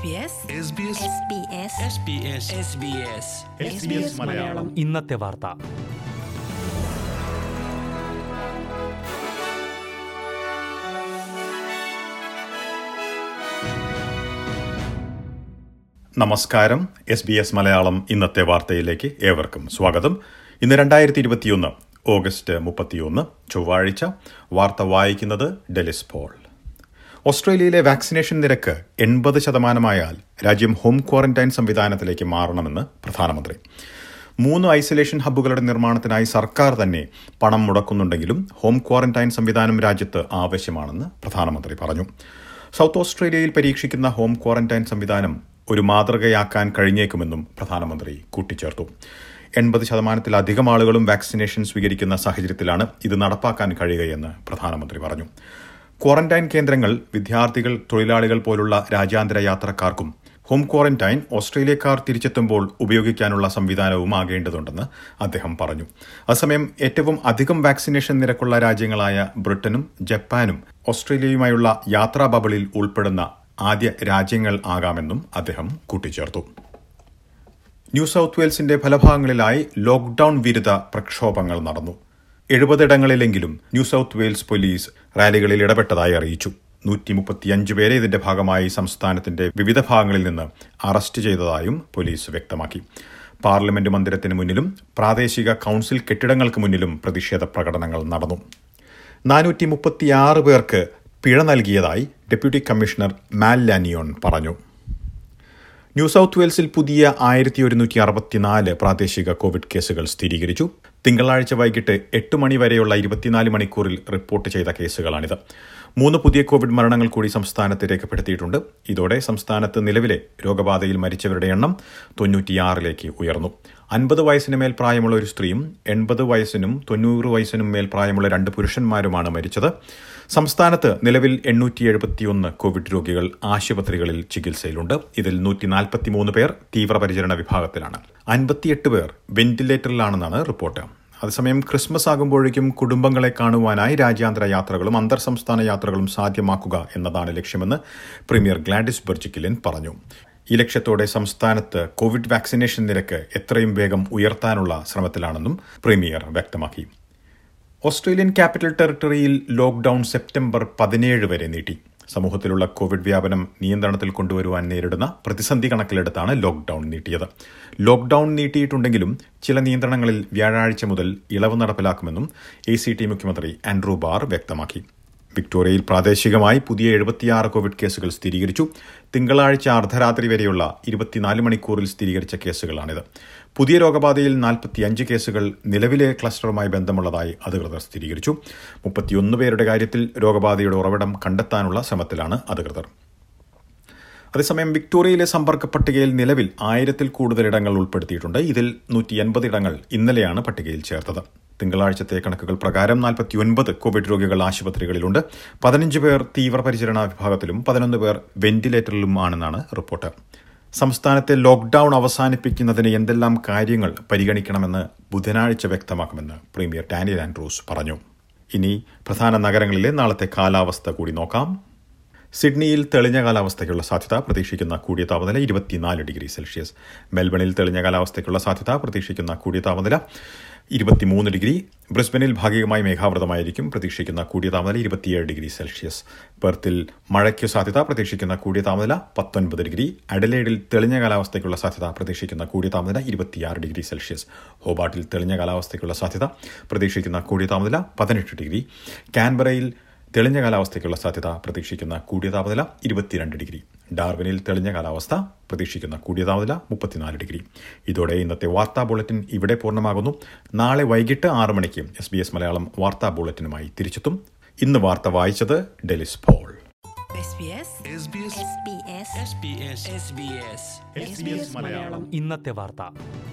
മലയാളം ഇന്നത്തെ വാർത്ത നമസ്കാരം എസ് ബി എസ് മലയാളം ഇന്നത്തെ വാർത്തയിലേക്ക് ഏവർക്കും സ്വാഗതം ഇന്ന് രണ്ടായിരത്തി ഇരുപത്തിയൊന്ന് ഓഗസ്റ്റ് മുപ്പത്തിയൊന്ന് ചൊവ്വാഴ്ച വാർത്ത വായിക്കുന്നത് ഡെലിസ് പോൾ ഓസ്ട്രേലിയയിലെ വാക്സിനേഷൻ നിരക്ക് എൺപത് ശതമാനമായാൽ രാജ്യം ഹോം ക്വാറന്റൈൻ സംവിധാനത്തിലേക്ക് മാറണമെന്ന് പ്രധാനമന്ത്രി മൂന്ന് ഐസൊലേഷൻ ഹബ്ബുകളുടെ നിർമ്മാണത്തിനായി സർക്കാർ തന്നെ പണം മുടക്കുന്നുണ്ടെങ്കിലും ഹോം ക്വാറന്റൈൻ സംവിധാനം രാജ്യത്ത് ആവശ്യമാണെന്ന് പ്രധാനമന്ത്രി പറഞ്ഞു സൗത്ത് ഓസ്ട്രേലിയയിൽ പരീക്ഷിക്കുന്ന ഹോം ക്വാറന്റൈൻ സംവിധാനം ഒരു മാതൃകയാക്കാൻ കഴിഞ്ഞേക്കുമെന്നും പ്രധാനമന്ത്രി കൂട്ടിച്ചേർത്തു എൺപത് ശതമാനത്തിലധികം ആളുകളും വാക്സിനേഷൻ സ്വീകരിക്കുന്ന സാഹചര്യത്തിലാണ് ഇത് നടപ്പാക്കാൻ കഴിയുകയെന്ന് പ്രധാനമന്ത്രി പറഞ്ഞു ക്വാറന്റൈൻ കേന്ദ്രങ്ങൾ വിദ്യാർത്ഥികൾ തൊഴിലാളികൾ പോലുള്ള രാജ്യാന്തര യാത്രക്കാർക്കും ഹോം ക്വാറന്റൈൻ ഓസ്ട്രേലിയക്കാർ തിരിച്ചെത്തുമ്പോൾ ഉപയോഗിക്കാനുള്ള സംവിധാനവും ആകേണ്ടതുണ്ടെന്ന് അദ്ദേഹം പറഞ്ഞു അതേസമയം ഏറ്റവും അധികം വാക്സിനേഷൻ നിരക്കുള്ള രാജ്യങ്ങളായ ബ്രിട്ടനും ജപ്പാനും ഓസ്ട്രേലിയയുമായുള്ള യാത്രാ ബബിളിൽ ഉൾപ്പെടുന്ന ആദ്യ രാജ്യങ്ങൾ ആകാമെന്നും അദ്ദേഹം കൂട്ടിച്ചേർത്തു ന്യൂ സൌത്ത് വെയിൽസിന്റെ ഫലഭാഗങ്ങളിലായി ലോക്ഡൌൺ വിരുദ്ധ പ്രക്ഷോഭങ്ങൾ നടന്നു എഴുപതിടങ്ങളിലെങ്കിലും ന്യൂ സൌത്ത് വെയിൽസ് പോലീസ് റാലികളിൽ ഇടപെട്ടതായി അറിയിച്ചു നൂറ്റി മുപ്പത്തിയഞ്ച് പേരെ ഇതിന്റെ ഭാഗമായി സംസ്ഥാനത്തിന്റെ വിവിധ ഭാഗങ്ങളിൽ നിന്ന് അറസ്റ്റ് ചെയ്തതായും പോലീസ് വ്യക്തമാക്കി പാർലമെന്റ് മന്ദിരത്തിന് മുന്നിലും പ്രാദേശിക കൌൺസിൽ കെട്ടിടങ്ങൾക്ക് മുന്നിലും പ്രതിഷേധ പ്രകടനങ്ങൾ നടന്നു നാനൂറ്റി മുപ്പത്തിയാറ് പേർക്ക് പിഴ നൽകിയതായി ഡെപ്യൂട്ടി കമ്മീഷണർ മാൽ ലാനിയോൺ പറഞ്ഞു ന്യൂ സൌത്ത് വെയിൽസിൽ പുതിയ ആയിരത്തി ഒരുന്നൂറ്റി അറുപത്തിനാല് പ്രാദേശിക കോവിഡ് കേസുകൾ സ്ഥിരീകരിച്ചു തിങ്കളാഴ്ച വൈകിട്ട് എട്ട് മണി വരെയുള്ള ഇരുപത്തിനാല് മണിക്കൂറിൽ റിപ്പോർട്ട് ചെയ്ത കേസുകളാണിത് മൂന്ന് പുതിയ കോവിഡ് മരണങ്ങൾ കൂടി സംസ്ഥാനത്ത് രേഖപ്പെടുത്തിയിട്ടുണ്ട് ഇതോടെ സംസ്ഥാനത്ത് നിലവിലെ രോഗബാധയിൽ മരിച്ചവരുടെ എണ്ണം തൊണ്ണൂറ്റിയാറിലേക്ക് ഉയർന്നു അൻപത് വയസ്സിന് മേൽ പ്രായമുള്ള ഒരു സ്ത്രീയും എൺപത് വയസ്സിനും തൊണ്ണൂറ് വയസ്സിനും മേൽ പ്രായമുള്ള രണ്ട് പുരുഷന്മാരുമാണ് മരിച്ചത് സംസ്ഥാനത്ത് നിലവിൽ എണ്ണൂറ്റി എഴുപത്തിയൊന്ന് കോവിഡ് രോഗികൾ ആശുപത്രികളിൽ ചികിത്സയിലുണ്ട് ഇതിൽ നൂറ്റി നാൽപ്പത്തിമൂന്ന് പേർ തീവ്രപരിചരണ വിഭാഗത്തിലാണ് അൻപത്തിയെട്ട് പേർ വെന്റിലേറ്ററിലാണെന്നാണ് റിപ്പോർട്ട് അതേസമയം ക്രിസ്മസ് ആകുമ്പോഴേക്കും കുടുംബങ്ങളെ കാണുവാനായി രാജ്യാന്തര യാത്രകളും അന്തർ സംസ്ഥാന യാത്രകളും സാധ്യമാക്കുക എന്നതാണ് ലക്ഷ്യമെന്ന് പ്രീമിയർ ഗ്ലാഡിസ് ബെർജിക്കിലിൻ പറഞ്ഞു ഈ ലക്ഷ്യത്തോടെ സംസ്ഥാനത്ത് കോവിഡ് വാക്സിനേഷൻ നിരക്ക് എത്രയും വേഗം ഉയർത്താനുള്ള ശ്രമത്തിലാണെന്നും പ്രീമിയർ വ്യക്തമാക്കി ഓസ്ട്രേലിയൻ ക്യാപിറ്റൽ ടെറിട്ടറിയിൽ ലോക്ഡൌൺ സെപ്റ്റംബർ പതിനേഴ് വരെ നീട്ടി സമൂഹത്തിലുള്ള കോവിഡ് വ്യാപനം നിയന്ത്രണത്തിൽ കൊണ്ടുവരുവാൻ നേരിടുന്ന പ്രതിസന്ധി കണക്കിലെടുത്താണ് ലോക്ഡൌൺ നീട്ടിയത് ലോക്ഡൌൺ നീട്ടിയിട്ടുണ്ടെങ്കിലും ചില നിയന്ത്രണങ്ങളിൽ വ്യാഴാഴ്ച മുതൽ ഇളവ് നടപ്പിലാക്കുമെന്നും എ സി ടി മുഖ്യമന്ത്രി ആൻഡ്രൂ ബാർ വ്യക്തമാക്കി വിക്ടോറിയയിൽ പ്രാദേശികമായി പുതിയ എഴുപത്തിയാറ് കോവിഡ് കേസുകൾ സ്ഥിരീകരിച്ചു തിങ്കളാഴ്ച അർദ്ധരാത്രി വരെയുള്ള ഇരുപത്തിനാല് മണിക്കൂറിൽ സ്ഥിരീകരിച്ച കേസുകളാണിത് പുതിയ രോഗബാധയിൽ നാൽപ്പത്തിയഞ്ച് കേസുകൾ നിലവിലെ ക്ലസ്റ്ററുമായി ബന്ധമുള്ളതായി അധികൃതർ സ്ഥിരീകരിച്ചു മുപ്പത്തിയൊന്ന് പേരുടെ കാര്യത്തിൽ രോഗബാധയുടെ ഉറവിടം കണ്ടെത്താനുള്ള ശ്രമത്തിലാണ് അധികൃതർ അതേസമയം വിക്ടോറിയയിലെ സമ്പർക്ക പട്ടികയിൽ നിലവിൽ ആയിരത്തിൽ കൂടുതൽ ഇടങ്ങൾ ഉൾപ്പെടുത്തിയിട്ടുണ്ട് ഇതിൽ നൂറ്റി എൺപത് ഇടങ്ങൾ ഇന്നലെയാണ് പട്ടികയിൽ ചേർത്തത് തിങ്കളാഴ്ചത്തെ കണക്കുകൾ പ്രകാരം നാൽപ്പത്തിയൊൻപത് കോവിഡ് രോഗികൾ ആശുപത്രികളിലുണ്ട് പതിനഞ്ച് പേർ തീവ്രപരിചരണ വിഭാഗത്തിലും പതിനൊന്ന് പേർ വെന്റിലേറ്ററിലുമാണെന്നാണ് റിപ്പോർട്ട് സംസ്ഥാനത്തെ ലോക്ഡൌൺ അവസാനിപ്പിക്കുന്നതിന് എന്തെല്ലാം കാര്യങ്ങൾ പരിഗണിക്കണമെന്ന് ബുധനാഴ്ച വ്യക്തമാക്കുമെന്ന് പ്രീമിയർ ഡാനിയൽ ആൻഡ്രൂസ് പറഞ്ഞു ഇനി പ്രധാന നഗരങ്ങളിലെ നാളത്തെ കാലാവസ്ഥ കൂടി നോക്കാം സിഡ്നിയിൽ തെളിഞ്ഞ കാലാവസ്ഥയ്ക്കുള്ള സാധ്യത പ്രതീക്ഷിക്കുന്ന കൂടിയ താപനില ഇരുപത്തിനാല് ഡിഗ്രി സെൽഷ്യസ് മെൽബണിൽ തെളിഞ്ഞ കാലാവസ്ഥയ്ക്കുള്ള സാധ്യത പ്രതീക്ഷിക്കുന്ന കൂടിയ താപനില ഇരുപത്തിമൂന്ന് ഡിഗ്രി ബ്രിസ്ബനിൽ ഭാഗികമായി മേഘാവൃതമായിരിക്കും പ്രതീക്ഷിക്കുന്ന കൂടിയ താപനില ഇരുപത്തിയേഴ് ഡിഗ്രി സെൽഷ്യസ് പെർത്തിൽ മഴയ്ക്കു സാധ്യത പ്രതീക്ഷിക്കുന്ന കൂടിയ താപനില പത്തൊൻപത് ഡിഗ്രി അഡലേഡിൽ തെളിഞ്ഞ കാലാവസ്ഥയ്ക്കുള്ള സാധ്യത പ്രതീക്ഷിക്കുന്ന കൂടിയ താപനില ഇരുപത്തിയാറ് ഡിഗ്രി സെൽഷ്യസ് ഹോബാട്ടിൽ തെളിഞ്ഞ കാലാവസ്ഥയ്ക്കുള്ള സാധ്യത പ്രതീക്ഷിക്കുന്ന കൂടിയ താപനില പതിനെട്ട് ഡിഗ്രി കാൻബറയിൽ തെളിഞ്ഞ കാലാവസ്ഥയ്ക്കുള്ള സാധ്യത പ്രതീക്ഷിക്കുന്ന കൂടിയ താപനില ഇരുപത്തിരണ്ട് ഡിഗ്രി ഡാർവിനിൽ തെളിഞ്ഞ കാലാവസ്ഥ പ്രതീക്ഷിക്കുന്ന കൂടിയ താപനില മുപ്പത്തിനാല് ഡിഗ്രി ഇതോടെ ഇന്നത്തെ വാർത്താ ബുള്ളറ്റിൻ ഇവിടെ പൂർണ്ണമാകുന്നു നാളെ വൈകിട്ട് ആറ് മണിക്ക് എസ് ബി എസ് മലയാളം വാർത്താ ബുള്ളറ്റിനുമായി തിരിച്ചെത്തും ഇന്ന് വാർത്ത വായിച്ചത് ഡെലിസ് പോൾ ഇന്നത്തെ വാർത്ത